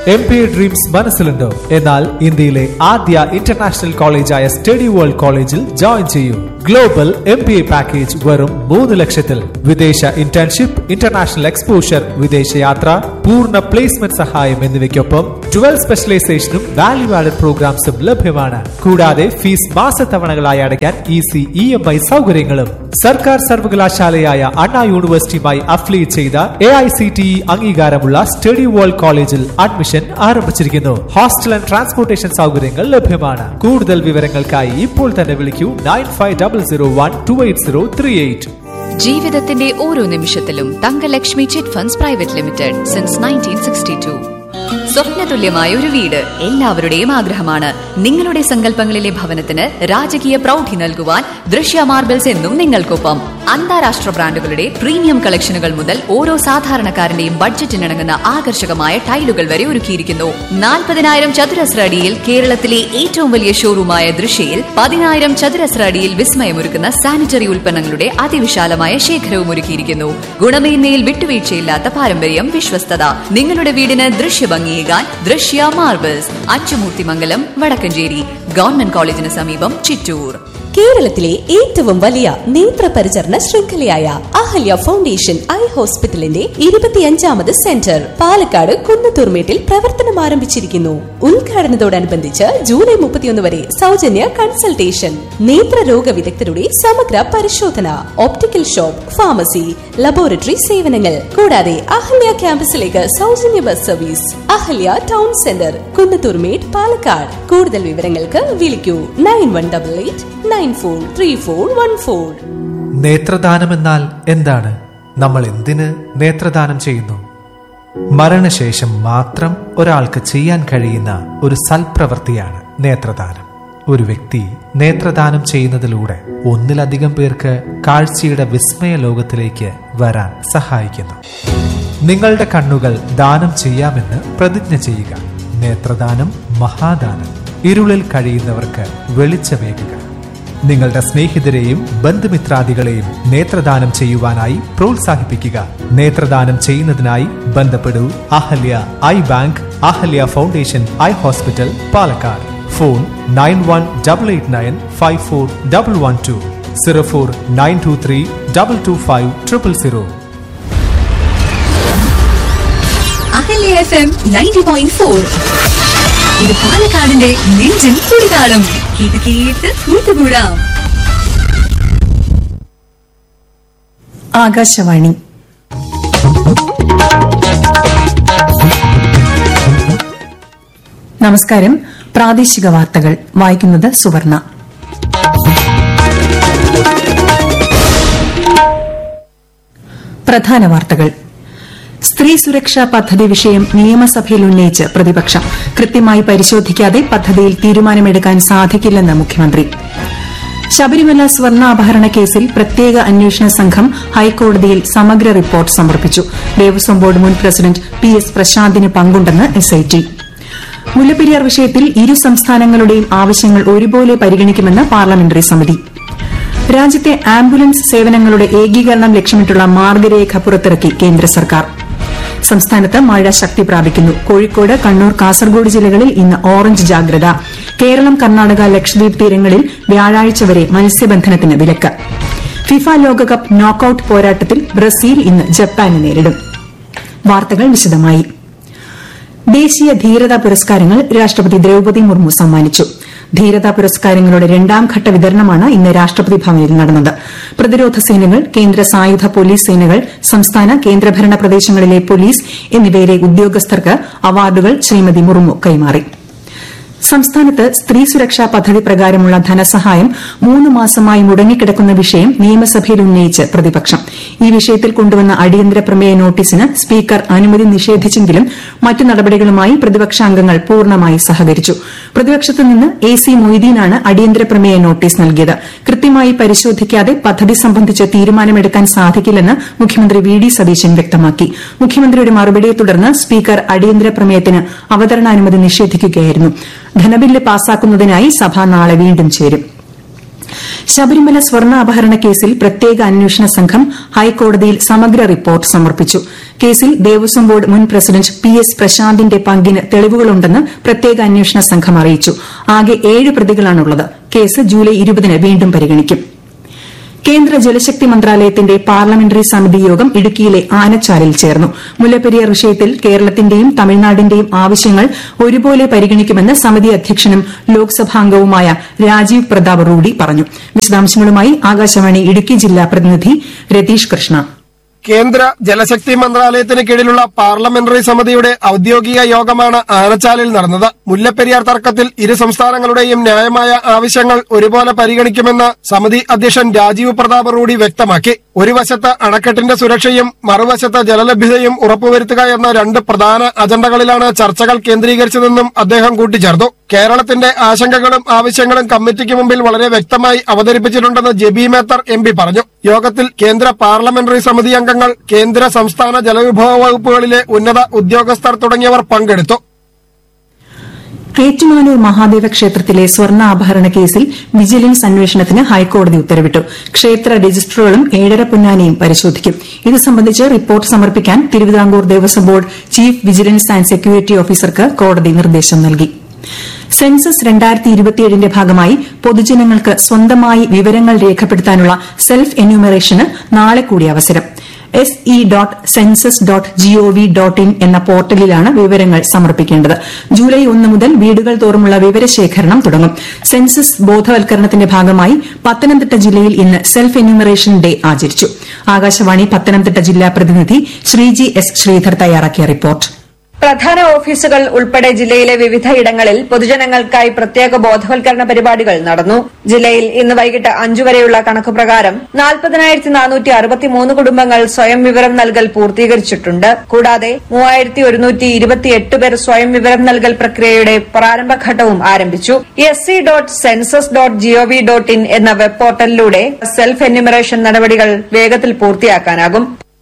M P dreams മനസ്സിലുണ്ടോ എന്നാൽ ഇന്ത്യയിലെ ആദ്യ ഇന്റർനാഷണൽ കോളേജായ സ്റ്റഡി വേൾഡ് കോളേജിൽ ജോയിൻ ചെയ്യൂ global M P A package വെറും മൂന്ന് ലക്ഷത്തിൽ വിദേശ ഇന്റേൺഷിപ്പ് ഇന്റർനാഷണൽ എക്സ്പോഷർ വിദേശയാത്ര പൂർണ്ണ പ്ലേസ്മെന്റ് സഹായം എന്നിവയ്ക്കൊപ്പം ട്വൽ സ്പെഷ്യലൈസേഷനും വാല്യൂ ആഡഡ് പ്രോഗ്രാംസും ലഭ്യമാണ് കൂടാതെ ഫീസ് മാസത്തവണകളായി അടയ്ക്കാൻ ഈസി ഇ എം ഐ സൗകര്യങ്ങളും സർക്കാർ സർവകലാശാലയായ അണ്ണാ യൂണിവേഴ്സിറ്റിയുമായി അഫിലിയേറ്റ് ചെയ്ത A I C T E അംഗീകാരമുള്ള സ്റ്റഡി വേൾഡ് കോളേജിൽ അഡ്മിഷൻ ആരംഭിച്ചിരിക്കുന്നു ഹോസ്റ്റൽ ആൻഡ് ട്രാൻസ്പോർട്ടേഷൻ സൗകര്യങ്ങൾ ലഭ്യമാണ് കൂടുതൽ വിവരങ്ങൾക്കായി ഇപ്പോൾ തന്നെ വിളിക്കൂ nine five double zero one two eight zero three eight ജീവിതത്തിന്റെ ഓരോ നിമിഷത്തിലും Thankalakshmi chit funds private limited since nineteen sixty two സ്വപ്നതുല്യമായ ഒരു വീട് എല്ലാവരുടെയും ആഗ്രഹമാണ് നിങ്ങളുടെ സങ്കല്പങ്ങളിലെ ഭവനത്തിന് രാജകീയ പ്രൗഢി നൽകുവാൻ ദൃശ്യ മാർബിൾസ് എന്നും നിങ്ങൾക്കൊപ്പം അന്താരാഷ്ട്ര ബ്രാൻഡുകളുടെ പ്രീമിയം കളക്ഷനുകൾ മുതൽ ഓരോ സാധാരണക്കാരന്റെയും ബഡ്ജറ്റിനിണങ്ങുന്ന ആകർഷകമായ ടൈലുകൾ വരെ ഒരുക്കിയിരിക്കുന്നു നാൽപ്പതിനായിരം ചതുരശ്ര അടിയിൽ കേരളത്തിലെ ഏറ്റവും വലിയ ഷോറൂമായ ദൃശ്യയിൽ പതിനായിരം ചതുരശ്ര അടിയിൽ വിസ്മയമൊരുക്കുന്ന സാനിറ്ററി ഉൽപ്പന്നങ്ങളുടെ അതിവിശാലമായ ശേഖരവും ഒരുക്കിയിരിക്കുന്നു ഗുണമേന്മയിൽ വിട്ടുവീഴ്ചയില്ലാത്ത പാരമ്പര്യം വിശ്വസ്തത നിങ്ങളുടെ വീടിന് ദൃശ്യഭംഗിയേകാൻ ദൃശ്യ മാർബിൾസ് അച്ചുമൂർത്തിമംഗലം വടക്കഞ്ചേരി ഗവൺമെന്റ് കോളേജിന് സമീപം ചിറ്റൂർ കേരളത്തിലെ ഏറ്റവും വലിയ നേത്രപരിചരണ ശൃംഖലയായ അഹല്യ ഫൗണ്ടേഷൻ ഐ ഹോസ്പിറ്റലിന്റെ ഇരുപത്തിയഞ്ചാമത് സെന്റർ പാലക്കാട് കുന്നത്തൂർമേട്ടിൽ പ്രവർത്തനം ആരംഭിച്ചിരിക്കുന്നു ഉദ്ഘാടനത്തോടനുബന്ധിച്ച് ജൂലൈ മുപ്പത്തിയൊന്ന് വരെ സൗജന്യ കൺസൾട്ടേഷൻ നേത്രരോഗ വിദഗ്ധരുടെ സമഗ്ര പരിശോധന ഓപ്റ്റിക്കൽ ഷോപ്പ് ഫാർമസി ലബോറട്ടറി സേവനങ്ങൾ കൂടാതെ അഹല്യ ക്യാമ്പസിലേക്ക് സൗജന്യ bus service Ahalya town centre Kunnathurmedu Palakkad കൂടുതൽ വിവരങ്ങൾക്ക് വിളിക്കൂ nine one double eight nine four three four one four നേത്രദാനം എന്നാൽ എന്താണ് നമ്മൾ എന്തിന് നേത്രദാനം ചെയ്യുന്നു മരണശേഷം മാത്രം ഒരാൾക്ക് ചെയ്യാൻ കഴിയുന്ന ഒരു സൽപ്രവൃത്തിയാണ് നേത്രദാനം ഒരു വ്യക്തി നേത്രദാനം ചെയ്യുന്നതിലൂടെ ഒന്നിലധികം പേർക്ക് കാഴ്ചയുടെ വിസ്മയ ലോകത്തിലേക്ക് വരാൻ സഹായിക്കുന്നു നിങ്ങളുടെ കണ്ണുകൾ ദാനം ചെയ്യാമെന്ന് പ്രതിജ്ഞ ചെയ്യുക നേത്രദാനം മഹാദാനം ഇരുളിൽ കഴിയുന്നവർക്ക് വെളിച്ചമേകുക നിങ്ങളുടെ സ്നേഹിതരെയും ബന്ധുമിത്രാദികളെയും നേത്രദാനം ചെയ്യുവാനായി പ്രോത്സാഹിപ്പിക്കുക നേത്രദാനം ചെയ്യുന്നതിനായി ബന്ധപ്പെടൂ Ahalya eye bank Ahalya foundation eye hospital Palakkad phone nine one double eight nine five four double one two zero four nine two three double two five triple zero Ahalya F M ninety point four ഇത് പാലക്കാടിന്റെ നെഞ്ചിൻ തുടിതാളം കേട്ട് കേട്ട് കൂട്ടുകൂടാം ആകാശവാണി നമസ്കാരം പ്രാദേശിക വാർത്തകൾ വായിക്കുന്നത് സുവർണ പ്രധാന വാർത്തകൾ സ്ത്രീ സുരക്ഷാ പദ്ധതി വിഷയം നിയമസഭയിൽ ഉന്നയിച്ച് പ്രതിപക്ഷം കൃത്യമായി പരിശോധിക്കാതെ പദ്ധതിയിൽ തീരുമാനമെടുക്കാൻ സാധിക്കില്ലെന്ന് മുഖ്യമന്ത്രി ശബരിമല സ്വർണ്ണാപഹരണ കേസിൽ പ്രത്യേക അന്വേഷണ സംഘം ഹൈക്കോടതിയിൽ സമഗ്ര റിപ്പോർട്ട് സമർപ്പിച്ചു ദേവസ്വം ബോർഡ് മുൻ പ്രസിഡന്റ് പി എസ് പ്രശാന്തിന് പങ്കുണ്ടെന്ന് എസ്ഐടി മുല്ലപ്പെരിയാർ വിഷയത്തിൽ ഇരു സംസ്ഥാനങ്ങളുടെയും ആവശ്യങ്ങൾ ഒരുപോലെ പരിഗണിക്കുമെന്ന് പാർലമെന്ററി സമിതി രാജ്യത്തെ ആംബുലൻസ് സേവനങ്ങളുടെ ഏകീകരണം ലക്ഷ്യമിട്ടുള്ള മാർഗരേഖ പുറത്തിറക്കി കേന്ദ്ര സർക്കാർ സംസ്ഥാനത്ത് മഴ ശക്തി പ്രാപിക്കുന്നു കോഴിക്കോട് കണ്ണൂർ കാസർഗോഡ് ജില്ലകളിൽ ഇന്ന് ഓറഞ്ച് ജാഗ്രത കേരളം കർണാടക ലക്ഷദ്വീപ് തീരങ്ങളിൽ വ്യാഴാഴ്ച വരെ മത്സ്യബന്ധനത്തിന് വിലക്ക് ഫിഫ ലോകകപ്പ് നോക്കൌട്ട് പോരാട്ടത്തിൽ ബ്രസീൽ ഇന്ന് ജപ്പാനെ നേരിടും വാർത്തകൾ വിശദമായി ദേശീയ ധീരതാ പുരസ്കാരങ്ങൾ രാഷ്ട്രപതി ദ്രൌപദി മുർമു സമ്മാനിച്ചു ധീരതാ പുരസ്കാരങ്ങളുടെ രണ്ടാം ഘട്ട വിതരണമാണ് ഇന്ന് രാഷ്ട്രപതി ഭവനിൽ നടന്നത് പ്രതിരോധ സേനകൾ കേന്ദ്ര സായുധ പോലീസ് സേനകൾ സംസ്ഥാന കേന്ദ്രഭരണ പ്രദേശങ്ങളിലെ പോലീസ് എന്നിവയിലെ ഉദ്യോഗസ്ഥർക്ക് അവാർഡുകൾ ശ്രീമതി മുർമു കൈമാറി സംസ്ഥാനത്ത് സ്ത്രീ സുരക്ഷാ പദ്ധതി പ്രകാരമുള്ള ധനസഹായം മൂന്ന് മാസമായി മുടങ്ങിക്കിടക്കുന്ന വിഷയം നിയമസഭയിൽ ഉന്നയിച്ച് പ്രതിപക്ഷം ഈ വിഷയത്തിൽ കൊണ്ടുവന്ന അടിയന്തര പ്രമേയ നോട്ടീസിന് സ്പീക്കർ അനുമതി നിഷേധിച്ചെങ്കിലും മറ്റു നടപടികളുമായി പ്രതിപക്ഷാംഗങ്ങൾ പൂർണ്ണമായി സഹകരിച്ചു പ്രതിപക്ഷത്തു നിന്ന് എ സി മൊയ്തീനാണ് അടിയന്തര പ്രമേയ നോട്ടീസ് നൽകിയത് കൃത്യമായി പരിശോധിക്കാതെ പദ്ധതി സംബന്ധിച്ച് തീരുമാനമെടുക്കാൻ സാധിക്കില്ലെന്ന് മുഖ്യമന്ത്രി വി ഡി സതീശൻ വ്യക്തമാക്കി മുഖ്യമന്ത്രിയുടെ മറുപടിയെ തുടർന്ന് സ്പീക്കർ അടിയന്തര പ്രമേയത്തിന് അവതരണാനുമതി നിഷേധിക്കുകയായിരുന്നു ധനബില്ല് പാസാക്കുന്നതിനായി സഭ നാളെ വീണ്ടും ചേരും ശബരിമല സ്വർണ്ണാപഹരണ കേസിൽ പ്രത്യേക അന്വേഷണ സംഘം ഹൈക്കോടതിയിൽ സമഗ്ര റിപ്പോർട്ട് സമർപ്പിച്ചു കേസിൽ ദേവസ്വം ബോർഡ് മുൻ പ്രസിഡന്റ് പി എസ് പ്രശാന്തിന്റെ പങ്കിന് തെളിവുകളുണ്ടെന്ന് പ്രത്യേക അന്വേഷണ സംഘം അറിയിച്ചു ആകെ ഏഴ് പ്രതികളാണുള്ളത് കേസ് ജൂലൈ ഇരുപതിന് വീണ്ടും പരിഗണിക്കും കേന്ദ്ര ജലശക്തി മന്ത്രാലയത്തിന്റെ പാർലമെന്ററി സമിതി യോഗം ഇടുക്കിയിലെ ആനച്ചാലിൽ ചേർന്നു മുല്ലപ്പെരിയാർ വിഷയത്തിൽ കേരളത്തിന്റെയും തമിഴ്നാടിന്റെയും ആവശ്യങ്ങൾ ഒരുപോലെ പരിഗണിക്കുമെന്ന് സമിതി അധ്യക്ഷനും ലോക്സഭാംഗവുമായ രാജീവ് പ്രതാപ് റൂഡി പറഞ്ഞു വിശദാംശങ്ങളുമായി ആകാശവാണി ഇടുക്കി ജില്ലാ പ്രതിനിധി രതീഷ് കൃഷ്ണ കേന്ദ്ര ജലശക്തി മന്ത്രാലയത്തിന് കീഴിലുള്ള പാർലമെന്ററി സമിതിയുടെ ഔദ്യോഗിക യോഗമാണ് ആനച്ചാലിൽ നടന്നത് മുല്ലപ്പെരിയാർ തർക്കത്തിൽ ഇരു സംസ്ഥാനങ്ങളുടെയും ന്യായമായ ആവശ്യങ്ങൾ ഒരുപോലെ പരിഗണിക്കുമെന്ന് സമിതി അധ്യക്ഷൻ രാജീവ് പ്രതാപ് റൂഡി വ്യക്തമാക്കി ഒരു വശത്ത് അണക്കെട്ടിന്റെ സുരക്ഷയും മറുവശത്ത് ജലലഭ്യതയും ഉറപ്പുവരുത്തുക എന്ന രണ്ട് പ്രധാന അജണ്ടകളിലാണ് ചർച്ചകൾ കേന്ദ്രീകരിച്ചതെന്നും അദ്ദേഹം കൂട്ടിച്ചേർത്തു കേരളത്തിന്റെ ആശങ്കകളും ആവശ്യങ്ങളും കമ്മിറ്റിക്ക് മുമ്പിൽ വളരെ വ്യക്തമായി അവതരിപ്പിച്ചിട്ടുണ്ടെന്ന് ജെബി മേത്തർ എം പി പറഞ്ഞു യോഗത്തിൽ കേന്ദ്ര പാർലമെന്ററി സമിതി അംഗങ്ങൾ കേന്ദ്ര സംസ്ഥാന ജലവിഭവ വകുപ്പുകളിലെ ഉന്നത ഉദ്യോഗസ്ഥർ തുടങ്ങിയവർ പങ്കെടുത്തു ഏറ്റുമാനൂർ മഹാദേവ ക്ഷേത്രത്തിലെ സ്വർണ്ണാഭരണ കേസിൽ വിജിലൻസ് അന്വേഷണത്തിന് ഹൈക്കോടതി ഉത്തരവിട്ടു ക്ഷേത്ര രജിസ്റ്ററുകളും ഏഴര പൊന്നാനിയും പരിശോധിക്കും ഇത് സംബന്ധിച്ച് റിപ്പോർട്ട് സമർപ്പിക്കാൻ Thiruvithamkoor Devaswom board chief vigilance and security ഓഫീസർക്ക് കോടതി നിർദ്ദേശം നൽകി സെൻസസ് രണ്ടായിരത്തി ഇരുപത്തിയേഴിന്റെ ഭാഗമായി പൊതുജനങ്ങൾക്ക് സ്വന്തമായി വിവരങ്ങൾ രേഖപ്പെടുത്താനുള്ള സെൽഫ് എന്യൂമറേഷന് നാളെ കൂടി അവസരം S E dot census dot gov dot in എന്ന പോർട്ടലിലാണ് വിവരങ്ങൾ സമർപ്പിക്കേണ്ടത് ജൂലൈ ഒന്ന് മുതൽ വീടുകൾ തോറുമുള്ള വിവരശേഖരണം തുടങ്ങും സെൻസസ് ബോധവൽക്കരണത്തിന്റെ ഭാഗമായി പത്തനംതിട്ട ജില്ലയിൽ ഇന്ന് സെൽഫ് എന്യൂമറേഷൻ ഡേ ആചരിച്ചു ആകാശവാണി പത്തനംതിട്ട ജില്ലാ പ്രതിനിധി ശ്രീജി എസ് ശ്രീധർ തയ്യാറാക്കിയ റിപ്പോർട്ട് പ്രധാന ഓഫീസുകൾ ഉൾപ്പെടെ ജില്ലയിലെ വിവിധയിടങ്ങളിൽ പൊതുജനങ്ങൾക്കായി പ്രത്യേക ബോധവൽക്കരണ പരിപാടികൾ നടന്നു ജില്ലയിൽ ഇന്ന് വൈകിട്ട് അഞ്ചു വരെയുള്ള കണക്ക് പ്രകാരം നാൽപ്പതിനായിരത്തി നാനൂറ്റി അറുപത്തിമൂന്ന് കുടുംബങ്ങൾ സ്വയം വിവരം നൽകൽ പൂർത്തീകരിച്ചിട്ടുണ്ട് കൂടാതെ മൂവായിരത്തി ഒരുന്നൂറ്റി ഇരുപത്തിയെട്ട് പേർ സ്വയം വിവരം നൽകൽ പ്രക്രിയയുടെ പ്രാരംഭഘട്ടവും ആരംഭിച്ചു S C dot census dot gov dot in എന്ന വെബ് പോർട്ടലിലൂടെ സെൽഫ് എന്യൂമറേഷൻ നടപടികൾ വേഗത്തിൽ പൂർത്തിയാക്കാനാകും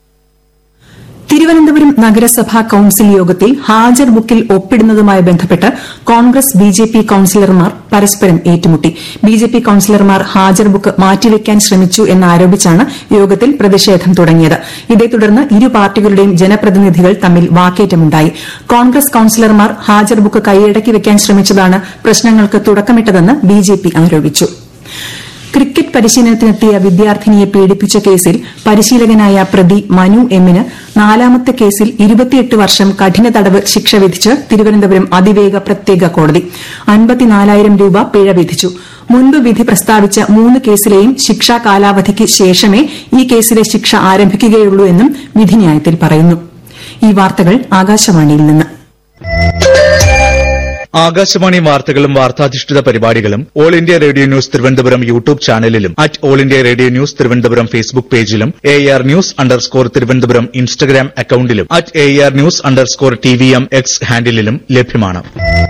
തിരുവനന്തപുരം നഗരസഭാ കൌൺസിൽ യോഗത്തിൽ ഹാജർ ബുക്കിൽ ഒപ്പിടുന്നതുമായി ബന്ധപ്പെട്ട് കോൺഗ്രസ് ബിജെപി കൌൺസിലർമാർ പരസ്പരം ഏറ്റുമുട്ടി ബിജെപി കൌൺസിലർമാർ ഹാജർ ബുക്ക് മാറ്റിവെക്കാൻ ശ്രമിച്ചു എന്നാരോപിച്ചാണ് യോഗത്തിൽ പ്രതിഷേധം തുടങ്ങിയത് ഇതേ തുടർന്ന് ഇരു പാർട്ടികളുടെയും ജനപ്രതിനിധികൾ തമ്മിൽ വാക്കേറ്റമുണ്ടായി കോൺഗ്രസ് കൌൺസിലർമാർ ഹാജർ ബുക്ക് കൈയടക്കി വെക്കാൻ ശ്രമിച്ചതാണ് പ്രശ്നങ്ങൾക്ക് തുടക്കമിട്ടതെന്ന് ബിജെപി ആരോപിച്ചു ക്രിക്കറ്റ് പരിശീലനത്തിനെത്തിയ വിദ്യാർത്ഥിനിയെ പീഡിപ്പിച്ച കേസിൽ പരിശീലകനായ പ്രതി മനു എമ്മിന് നാലാമത്തെ കേസിൽ ഇരുപത്തിയെട്ട് വർഷം കഠിന തടവ് ശിക്ഷ വിധിച്ച് തിരുവനന്തപുരം അതിവേഗ പ്രത്യേക കോടതി അൻപത്തിനാലായിരം രൂപ പിഴ വിധിച്ചു മുൻപ് വിധി പ്രസ്താവിച്ച മൂന്ന് കേസിലെയും ശിക്ഷാ കാലാവധിക്ക് ശേഷമേ ഈ കേസിലെ ശിക്ഷ ആരംഭിക്കുകയുള്ളൂ എന്നും വിധിന്യായത്തിൽ പറയുന്നു ഈ വാർത്തകൾ ആകാശവാണിയിൽ നിന്ന് ആകാശവാണി വാർത്തകളും വാർത്താധിഷ്ഠിത പരിപാടികളും all India radio news Thiruvananthapuram YouTube ചാനലിലും at all India radio news Thiruvananthapuram Facebook പേജിലും A R news underscore Thiruvananthapuram Instagram അക്കൌണ്ടിലും at A R news underscore T V M X ഹാൻഡിലും ലഭ്യമാണ്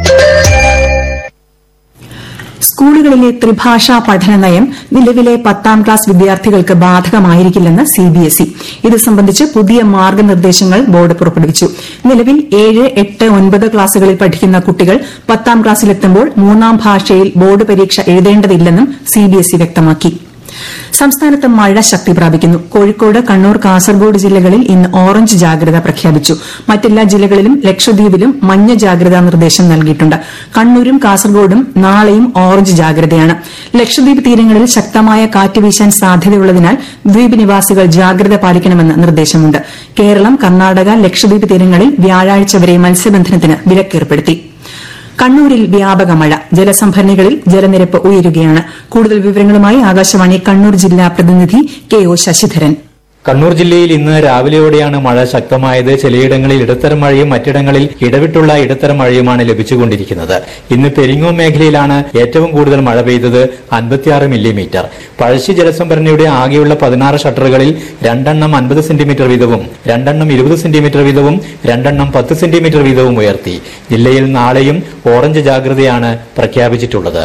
സ്കൂളുകളിലെ ത്രിഭാഷാ പഠന നയം നിലവിലെ പത്താം ക്ലാസ് വിദ്യാർത്ഥികൾക്ക് ബാധകമായിരിക്കില്ലെന്ന് സിബിഎസ്ഇ ഇത് സംബന്ധിച്ച് പുതിയ മാർഗനിർദ്ദേശങ്ങൾ ബോർഡ് പുറപ്പെടുവിച്ചു നിലവിൽ ഏഴ് എട്ട് ഒൻപത് ക്ലാസുകളിൽ പഠിക്കുന്ന കുട്ടികൾ പത്താം ക്ലാസ്സിലെത്തുമ്പോൾ മൂന്നാം ഭാഷയിൽ ബോർഡ് പരീക്ഷ എഴുതേണ്ടതില്ലെന്നും സിബിഎസ്ഇ വ്യക്തമാക്കി സംസ്ഥാനത്ത് മഴ ശക്തി പ്രാപിക്കുന്നു കോഴിക്കോട് കണ്ണൂർ കാസർഗോഡ് ജില്ലകളിൽ ഇന്ന് ഓറഞ്ച് ജാഗ്രത പ്രഖ്യാപിച്ചു മറ്റെല്ലാ ജില്ലകളിലും ലക്ഷദ്വീപിലും മഞ്ഞ ജാഗ്രതാ നിർദ്ദേശം നൽകിയിട്ടുണ്ട് കണ്ണൂരും കാസർഗോഡും നാളെയും ഓറഞ്ച് ജാഗ്രതയാണ് ലക്ഷദ്വീപ് തീരങ്ങളിൽ ശക്തമായ കാറ്റ് വീശാൻ സാധ്യതയുള്ളതിനാൽ ദ്വീപ് നിവാസികൾ ജാഗ്രത പാലിക്കണമെന്ന് നിർദ്ദേശമുണ്ട് കേരളം കർണാടക ലക്ഷദ്വീപ് തീരങ്ങളിൽ വ്യാഴാഴ്ച വരെ മത്സ്യബന്ധനത്തിന് വിലക്കേർപ്പെടുത്തി കണ്ണൂരിൽ വ്യാപക മഴ ജലസംഭരണികളിൽ ജലനിരപ്പ് ഉയരുകയാണ് കൂടുതൽ വിവരങ്ങളുമായി ആകാശവാണി കണ്ണൂർ ജില്ലാ പ്രതിനിധി കെ ഒ ശശിധരൻ കണ്ണൂർ ജില്ലയിൽ ഇന്ന് രാവിലെയോടെയാണ് മഴ ശക്തമായത് ചിലയിടങ്ങളിൽ ഇടത്തരം മഴയും മറ്റിടങ്ങളിൽ ഇടവിട്ടുള്ള ഇടത്തരം മഴയുമാണ് ലഭിച്ചുകൊണ്ടിരിക്കുന്നത് ഇന്ന് പെരിങ്ങോം മേഖലയിലാണ് ഏറ്റവും കൂടുതൽ മഴ പെയ്തത് അൻപത്തിയാറ് മില്ലിമീറ്റർ പഴശ്ശി ജലസംഭരണിയുടെ ആകെയുള്ള പതിനാറ് ഷട്ടറുകളിൽ രണ്ടെണ്ണം അൻപത് സെന്റിമീറ്റർ വീതവും രണ്ടെണ്ണം ഇരുപത് സെന്റിമീറ്റർ വീതവും രണ്ടെണ്ണം പത്ത് സെന്റിമീറ്റർ വീതവും ഉയർത്തി ജില്ലയിൽ നാളെയും ഓറഞ്ച് ജാഗ്രതയാണ് പ്രഖ്യാപിച്ചിട്ടുള്ളത്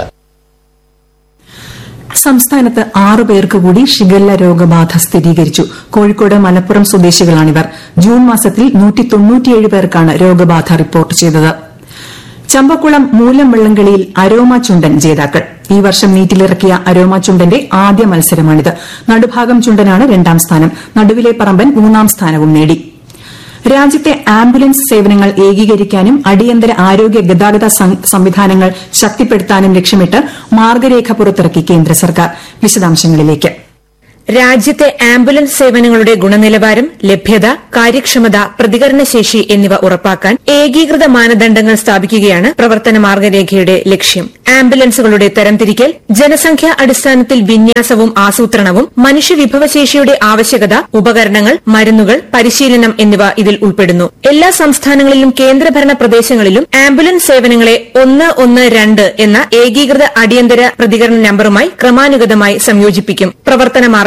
സംസ്ഥാനത്ത് ആറു പേർക്ക് കൂടി ഷിഗല്ല രോഗബാധ സ്ഥിരീകരിച്ചു കോഴിക്കോട് മലപ്പുറം സ്വദേശികളാണിവർ ജൂൺ മാസത്തിൽ പേർക്കാണ് രോഗബാധ റിപ്പോർട്ട് ചെയ്തത് ചമ്പക്കുളം മൂലം വെള്ളംകളിയിൽ അരോമ ചുണ്ടൻ ജേതാക്കൾ ഈ വർഷം നീറ്റിലിറക്കിയ അരോമ ചുണ്ടന്റെ ആദ്യ മത്സരമാണിത് നടുഭാഗം ചുണ്ടനാണ് രണ്ടാം സ്ഥാനം നടുവിലെ പറമ്പൻ മൂന്നാം സ്ഥാനവും നേടി രാജ്യത്തെ ആംബുലൻസ് സേവനങ്ങൾ ഏകീകരിക്കാനും അടിയന്തര ആരോഗ്യ ഗതാഗത സംവിധാനങ്ങൾ ശക്തിപ്പെടുത്താനും ലക്ഷ്യമിട്ട് മാർഗരേഖ പുറത്തിറക്കി കേന്ദ്ര സർക്കാർ വിശദാംശങ്ങളിലേക്ക് രാജ്യത്തെ ആംബുലൻസ് സേവനങ്ങളുടെ ഗുണനിലവാരം ലഭ്യത കാര്യക്ഷമത പ്രതികരണശേഷി എന്നിവ ഉറപ്പാക്കാൻ ഏകീകൃത മാനദണ്ഡങ്ങൾ സ്ഥാപിക്കുകയാണ് പ്രവർത്തന മാർഗരേഖയുടെ ലക്ഷ്യം ആംബുലൻസുകളുടെ തരംതിരിക്കൽ ജനസംഖ്യാ അടിസ്ഥാനത്തിൽ വിന്യാസവും ആസൂത്രണവും മനുഷ്യവിഭവശേഷിയുടെ ആവശ്യകത ഉപകരണങ്ങൾ മരുന്നുകൾ പരിശീലനം എന്നിവ ഇതിൽ ഉൾപ്പെടുന്നു എല്ലാ സംസ്ഥാനങ്ങളിലും കേന്ദ്രഭരണ പ്രദേശങ്ങളിലും ആംബുലൻസ് സേവനങ്ങളെ ഒന്ന് ഒന്ന് രണ്ട് എന്ന ഏകീകൃത അടിയന്തര പ്രതികരണ നമ്പറുമായി ക്രമാനുഗതമായി സംയോജിപ്പിക്കും പ്രവർത്തന